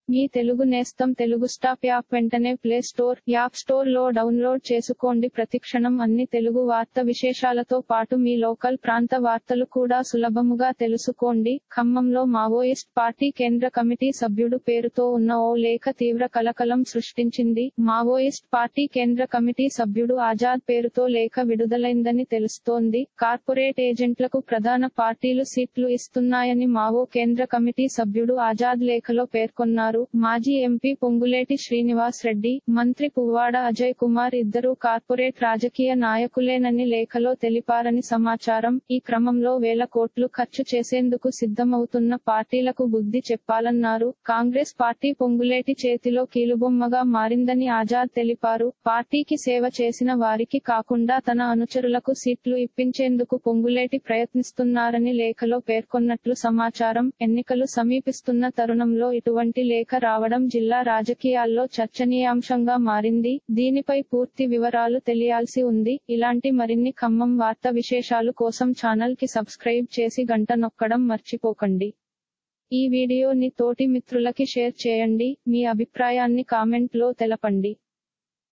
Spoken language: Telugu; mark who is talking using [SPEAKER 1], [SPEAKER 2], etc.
[SPEAKER 1] మీ తెలుగు నేస్తం తెలుగు స్టాప్ యాప్ వెంటనే ప్లే స్టోర్ యాప్ స్టోర్ లో డౌన్లోడ్ చేసుకోండి ప్రతిక్షణం అన్ని తెలుగు వార్త విశేషాలతో పాటు మీ లోకల్ ప్రాంత వార్తలు కూడా సులభముగా తెలుసుకోండి ఖమ్మంలో మావోయిస్ట్ పార్టీ కేంద్ర కమిటీ సభ్యుడు పేరుతో ఉన్న ఓ లేఖ తీవ్ర కలకలం సృష్టించింది మావోయిస్ట్ పార్టీ కేంద్ర కమిటీ సభ్యుడు ఆజాద్ పేరుతో లేఖ విడుదలైందని తెలుస్తోంది కార్పొరేట్ ఏజెంట్లకు ప్రధాన పార్టీలు సీట్లు ఇస్తున్నాయని మావో కేంద్ర కమిటీ సభ్యుడు ఆజాద్ లేఖలో పేర్కొన్నారు మాజీ ఎంపీ పొంగులేటి శ్రీనివాస్ రెడ్డి మంత్రి పువ్వాడ అజయ్ కుమార్ ఇద్దరు కార్పొరేట్ రాజకీయ నాయకులేనని లేఖలో తెలిపారని సమాచారం ఈ క్రమంలో వేల కోట్లు ఖర్చు చేసేందుకు సిద్ధమవుతున్న పార్టీలకు బుద్ధి చెప్పాలన్నారు కాంగ్రెస్ పార్టీ పొంగులేటి చేతిలో కీలుబొమ్మగా మారిందని ఆజాద్ తెలిపారు పార్టీకి సేవ చేసిన వారికి కాకుండా తన అనుచరులకు సీట్లు ఇప్పించేందుకు పొంగులేటి ప్రయత్నిస్తున్నారని లేఖలో పేర్కొన్నట్లు సమాచారం ఎన్నికలు సమీపిస్తున్న తరుణంలో ఇటువంటి లేఖ రావడం జిల్లా రాజకీయాల్లో చర్చనీయాంశంగా మారింది దీనిపై పూర్తి వివరాలు తెలియాల్సి ఉంది ఇలాంటి మరిన్ని ఖమ్మం వార్త విశేషాలు కోసం ఛానల్ కి సబ్స్క్రైబ్ చేసి గంట నొక్కడం మర్చిపోకండి ఈ వీడియోని తోటి మిత్రులకి షేర్ చేయండి మీ అభిప్రాయాన్ని కామెంట్ లో తెలపండి